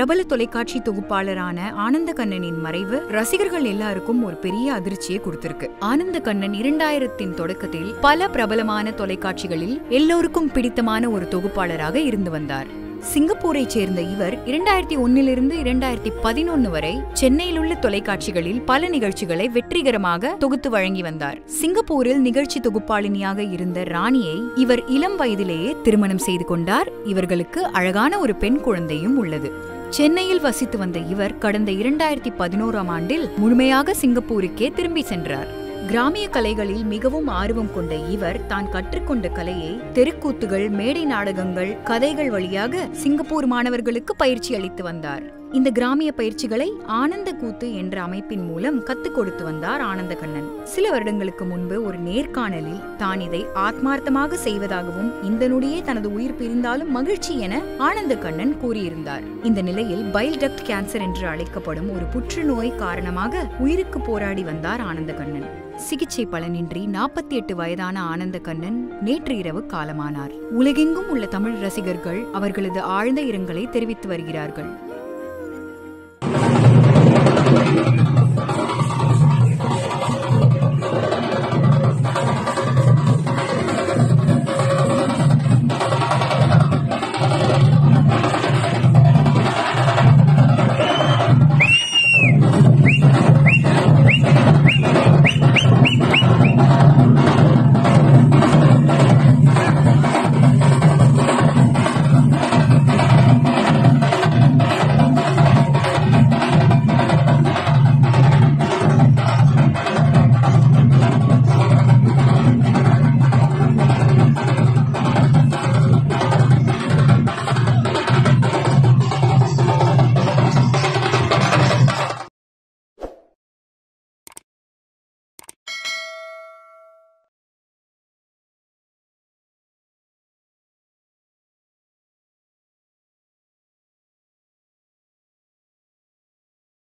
பிரபல தொலைக்காட்சி தொகுப்பாளரான ஆனந்த கண்ணனின் மறைவு ரசிகர்கள் எல்லாருக்கும் ஒரு பெரிய அதிர்ச்சியை கொடுத்திருக்கு ஆனந்த கண்ணன் இரண்டாயிரத்தின் தொடக்கத்தில் பல பிரபலமான தொலைக்காட்சிகளில் எல்லோருக்கும் பிடித்தமான ஒரு தொகுப்பாளராக இருந்து வந்தார் சிங்கப்பூரைச் சேர்ந்த இவர் இரண்டாயிரத்தி ஒன்னிலிருந்து இரண்டாயிரத்தி பதினொன்னு வரை சென்னையில் உள்ள தொலைக்காட்சிகளில் பல நிகழ்ச்சிகளை வெற்றிகரமாக தொகுத்து வழங்கி வந்தார் சிங்கப்பூரில் நிகழ்ச்சி தொகுப்பாளினியாக இருந்த ராணியை இவர் இளம் வயதிலேயே திருமணம் செய்து கொண்டார் இவர்களுக்கு அழகான ஒரு பெண் குழந்தையும் உள்ளது சென்னையில் வசித்து வந்த இவர் கடந்த இரண்டாயிரத்தி பதினோராம் ஆண்டில் முழுமையாக சிங்கப்பூருக்கே திரும்பி சென்றார் கிராமிய கலைகளில் மிகவும் ஆர்வம் கொண்ட இவர் தான் கற்றுக்கொண்ட கலையை தெருக்கூத்துகள் மேடை நாடகங்கள் கதைகள் வழியாக சிங்கப்பூர் மாணவர்களுக்கு பயிற்சி அளித்து வந்தார் இந்த கிராமிய பயிற்சிகளை ஆனந்த கூத்து என்ற அமைப்பின் மூலம் கத்துக் கொடுத்து வந்தார் ஆனந்த கண்ணன் சில வருடங்களுக்கு முன்பு ஒரு நேர்காணலில் தான் இதை ஆத்மார்த்தமாக செய்வதாகவும் இந்த நொடியே தனது உயிர் பிரிந்தாலும் மகிழ்ச்சி என ஆனந்த கண்ணன் கூறியிருந்தார் இந்த நிலையில் பைல் டக்ட் கேன்சர் என்று அழைக்கப்படும் ஒரு புற்றுநோய் காரணமாக உயிருக்கு போராடி வந்தார் ஆனந்த கண்ணன் சிகிச்சை பலனின்றி நாற்பத்தி எட்டு வயதான ஆனந்த கண்ணன் நேற்று இரவு காலமானார் உலகெங்கும் உள்ள தமிழ் ரசிகர்கள் அவர்களது ஆழ்ந்த இரங்கலை தெரிவித்து வருகிறார்கள்